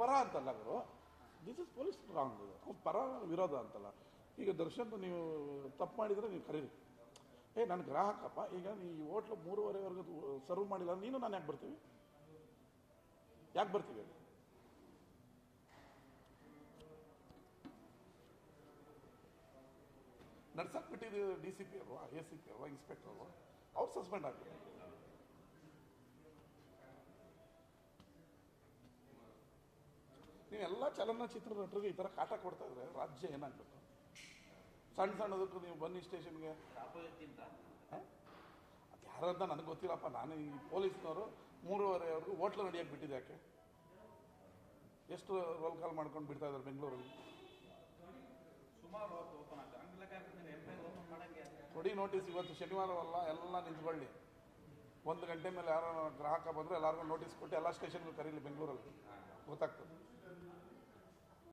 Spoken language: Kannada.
ಪರ ಅಂತಲ್ಲ ಅವರು ದಿಸ್ ಇಸ್ ಪೊಲೀಸ್ ರಾಂಗ್ ಇದು ಅವ್ರು ಪರ ವಿರೋಧ ಅಂತಲ್ಲ ಈಗ ದರ್ಶನ್ ನೀವು ತಪ್ಪು ಮಾಡಿದರೆ ನೀವು ಕರೀರಿ ಏ ನನ್ನ ಗ್ರಾಹಕಪ್ಪ ಈಗ ನೀ ಈ ಹೋಟ್ಲು ಮೂರುವರೆವರೆಗೂ ಸರ್ವ್ ಮಾಡಿಲ್ಲ ನೀನು ನಾನು ಯಾಕೆ ಬರ್ತೀವಿ ಯಾಕೆ ಬರ್ತೀವಿ ನಡ್ಸಕ್ ಬಿಟ್ಟಿದ್ದು ಡಿ ಸಿ ಪಿ ಅಲ್ವಾ ಎ ಸಿ ಪಿ ಅಲ್ವಾ ಇನ್ಸ್ಪೆಕ್ಟರ್ ಅಲ್ವಾ ಅವ್ರು ಸಸ್ಪೆಂಡ್ ಆಗ್ಬೇಕು ನೀವೆಲ್ಲ ಚಲನಚಿತ್ರ ನಟರಿಗೆ ಈ ಥರ ಕಾಟ ಕೊಡ್ತಾ ಇದ್ರೆ ರಾಜ್ಯ ಏನಾಗಬೇಕು ಸಣ್ಣ ಸಣ್ಣದಕ್ಕೂ ನೀವು ಬನ್ನಿ ಸ್ಟೇಷನ್ಗೆ ಅದು ಯಾರಂತ ನನಗೆ ಗೊತ್ತಿಲ್ಲಪ್ಪ ನಾನು ಈ ಪೊಲೀಸ್ನವರು ಮೂರುವರೆವರೆಗೂ ಹೋಟ್ಲು ನಡಿಯಕ್ಕೆ ಬಿಟ್ಟಿದೆ ಯಾಕೆ ಎಷ್ಟು ರೋಲ್ ಕಾಲ್ ಮಾಡ್ಕೊಂಡು ಬಿಡ್ತಾ ಇದ್ದಾರೆ ಬೆಂಗಳೂರಲ್ಲಿ ಸುಮಾರು ಹೊತ್ತು ಓಪನ್ ಆಗ್ತದೆ ಹಂಗೆಲ್ಲ ಕಾರ್ಯಕ್ರಮ ಎಂಪ್ಲಾಯ್ ಓಪನ್ ಮಾಡಂಗೆ ಕೊಡಿ ನೋಟಿಸ್ ಇವತ್ತು ಶನಿವಾರವಲ್ಲ ಎಲ್ಲ ನಿಂತ್ಕೊಳ್ಳಿ ಒಂದು ಗಂಟೆ ಮೇಲೆ ಯಾರೋ ಗ್ರಾಹಕ ಬಂದರೆ ಎಲ್ಲರಿಗೂ ನೋಟಿಸ್ ಕೊಟ್ಟು ಎಲ್ಲ ಸ್ಟೇಷನ್ಗೂ ಕರೀಲಿ ಬೆಂಗಳೂರಲ್ಲಿ ಗೊತ್ತಾಗ್ತದೆ